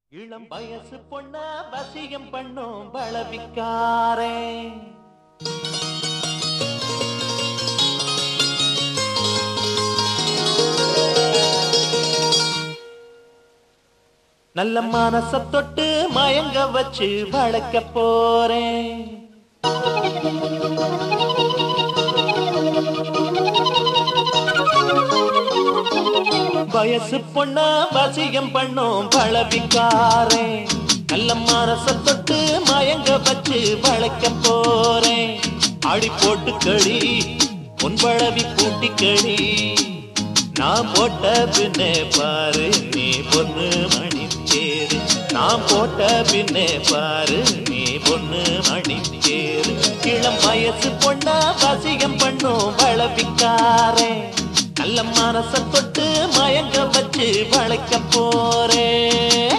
இளம் வயசு பொண்ண வசியம் பண்ணும் பலவிக்காரே நல்ல மனச தொட்டு மயங்க வச்சு வளர்க்க போறேன் வயசு பொண்ண வசியம் பண்ணும் பழவிக்காரே நல்ல மனச தொட்டு மயங்க வச்சு வளைக்க போறேன் அடி போட்டு களி உன் பழவி பூட்டி களி நான் போட்ட பின்னே பாரு நீ பொண்ணு மணி தேரு நான் போட்ட பின்னே பாரு நீ பொண்ணு மணி தேரு இளம் வயசு பொண்ணா வசியம் பண்ணும் வளவிக்காரே நல்ல மனச தொட்டு மயங்க வச்சு வளைக்க போறேன்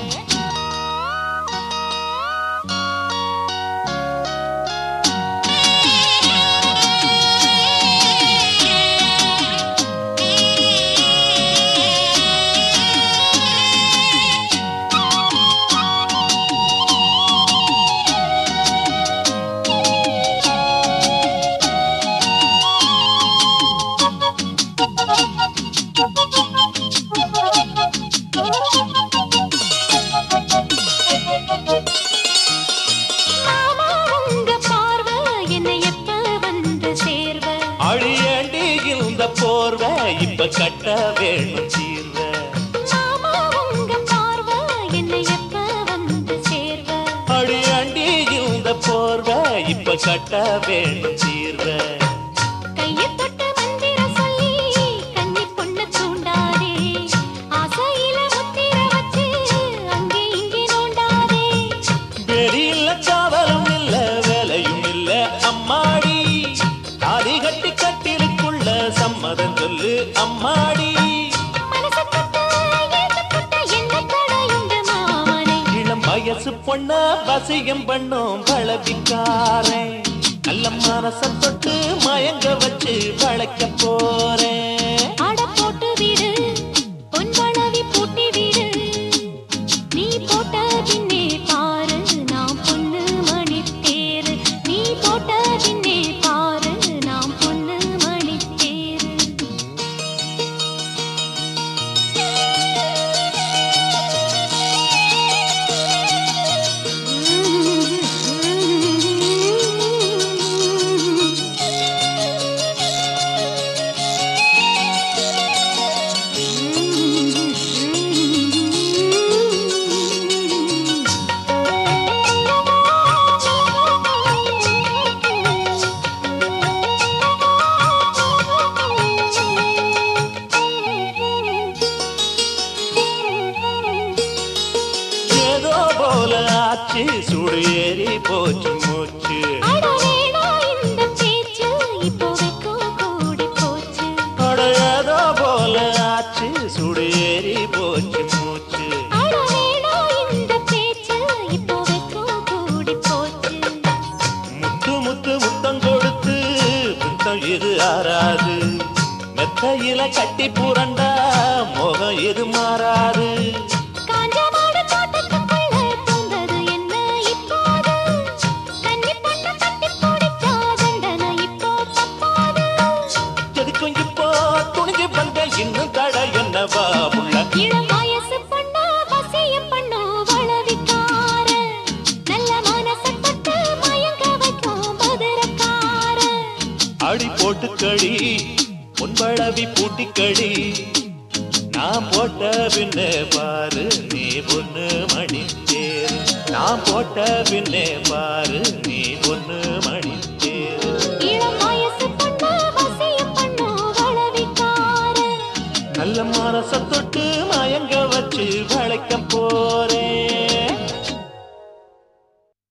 மாமா உங்க பார்வை என்னை எப்ப வந்து சேர்வ அழியண்டி இந்த போர்வை இப்ப கட்ட வேணும் தீர்வ மாமா உங்க பார்வை என்னை எப்ப வந்து சேர்வ அழியண்டி இந்த போர்வை இப்ப கட்ட வேணும் தீர்வ கையை தொட்டு மந்திர சொல்லி கன்னி பொண்ணு தூண்டாதே ஆசையில முத்திர வச்சு அங்கே இங்கே நோண்டாதே வெறியில்ல காவலும் இல்ல வேலையும் இல்ல அம்மாடி தாலி கட்டி கட்டிலுக்குள்ள சம்மதம் சொல்லு அம்மாடி மனச தொட்டு ஏத்து தொட்ட என்ன தடையுண்டு மாமனே இளம் வயசு பொண்ண வசியம் பண்ணும் பழவிக்காரே நல்ல மனச தொட்டு மயங்க வச்சு வளைக்க போறேன் அட போட்டு விடு பொன் வளவி பூட்டி விடு நீ போட்ட பின்னே பாரு நாம் பொண்ணு மணி தேரு நீ போட்ட பின்னே பாரு நாம் பொண்ணு மணி தேரு ஏதோ போல ஆச்சு சுடு ஏறி போச்சு மூச்சு அட வேணா இந்த பேச்சு இப்போ வெக்கம் கூடி போச்சு அட ஏதோ போல ஆச்சு சுடு ஏறி போச்சு மூச்சு அட வேணா இந்த பேச்சு இப்போ வெக்கம் கூடி போச்சு முத்து முத்து முத்தம் கொடுத்து முத்தம் இது ஆறாது மெத்தையில கட்டி புரண்டா முகம் இது மாறாது காஞ்ச மாடு தோட்டத்துக்குள்ள பூந்தது என்ன இப்போது கன்னி பொண்ணு கட்டி பிடிச்சா தண்டனை இப்போ தப்பாது எதுக்கும் இப்போ துணிஞ்சு வந்த இன்னும் தட என்னவா புள்ள இளம் வயசு பொண்ணு வசியம் பண்ணு வளவிக்கார நல்ல மனச தொட்டு மயங்க வைக்கும் மதுரக்கார அடி போட்டு களி பொன்பழவி பூட்டி களி நான் போட்ட பின்னே பாரு நீ பொண்ணு மணி தேரு நான் போட்ட பின்னே பாரு நீ பொண்ணு மணி தேரு இளம் வயசு பொண்ணு வசியம் பண்ணு வளவிக்கார நல்ல மனச தொட்டு மயங்க